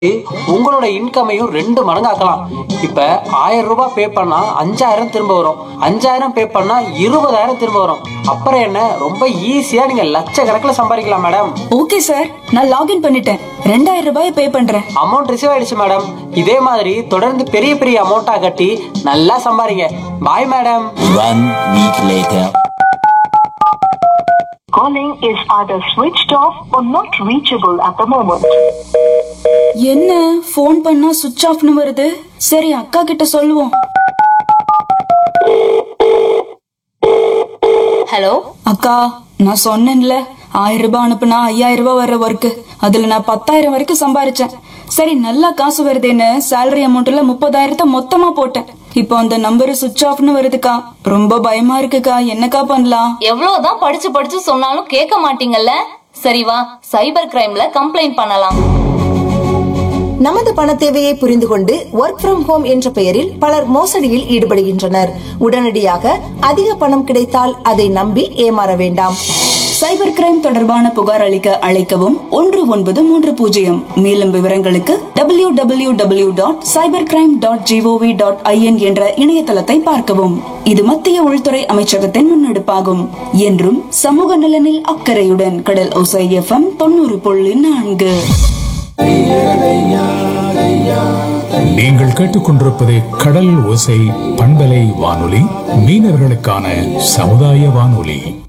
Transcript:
உங்களோட இன்கமையும் ரெண்டு மடங்காக்கலாம் இப்ப ஆயிரம் ரூபாய் பே பண்ணா அஞ்சாயிரம் திரும்ப வரும் அஞ்சாயிரம் பே பண்ணா இருபதாயிரம் திரும்ப வரும் அப்புறம் என்ன ரொம்ப ஈஸியா நீங்க லட்சக்கணக்கில் சம்பாதிக்கலாம் மேடம் ஓகே சார் நான் லாகின் பண்ணிட்டேன் ரெண்டாயிரம் ரூபாயை பே பண்றேன் அமௌண்ட் ரிசீவ் ஆயிடுச்சு மேடம் இதே மாதிரி தொடர்ந்து பெரிய பெரிய அமௌண்ட்டா கட்டி நல்லா சம்பாதிங்க bye madam One week later. Calling is either switched off or not reachable at the moment. என்ன ஃபோன் பண்ணா சுவிட்ச் ஆஃப்னு வருது சரி அக்கா கிட்ட சொல்லுவோம் ஹலோ அக்கா நான் சொன்னேன்ல ஆயிரம் ரூபாய் அனுப்புனா ஐயாயிரம் ரூபாய் வர்ற ஒர்க்கு அதுல நான் பத்தாயிரம் வரைக்கும் சம்பாரிச்சேன் சரி நல்லா காசு வருதேன்னு சேலரி அமௌண்ட்ல முப்பதாயிரத்தை மொத்தமா போட்டேன் இப்போ அந்த நம்பர் சுவிட்ச் ஆஃப்னு வருதுக்கா ரொம்ப பயமா இருக்குக்கா என்னக்கா பண்ணலாம் எவ்வளவுதான் படிச்சு படிச்சு சொன்னாலும் கேட்க மாட்டீங்கல்ல சரி வா சைபர் கிரைம்ல கம்ப்ளைண்ட் பண்ணலாம் நமது பண தேவையை புரிந்து கொண்டு ஒர்க் ஃப்ரம் ஹோம் என்ற பெயரில் பலர் மோசடியில் ஈடுபடுகின்றனர் உடனடியாக அதிக பணம் கிடைத்தால் அதை நம்பி ஏமாற வேண்டாம் சைபர் கிரைம் தொடர்பான புகார் அளிக்க அழைக்கவும் ஒன்று ஒன்பது மூன்று பூஜ்ஜியம் மேலும் விவரங்களுக்கு W W W dot cyber crime dot GOV dot IN என்ற இணையதளத்தை பார்க்கவும் இது மத்திய உள்துறை அமைச்சகத்தின் முன்னெடுப்பாகும் என்றும் சமூக நலனில் அக்கறையுடன் கடல் ஒசை எஃப்எம் தொண்ணூறு புள்ளி நான்கு நீங்கள் கேட்டுக்கொண்டிருப்பது கடல் ஓசை பண்பலை வானொலி மீனவர்களுக்கான சமுதாய வானொலி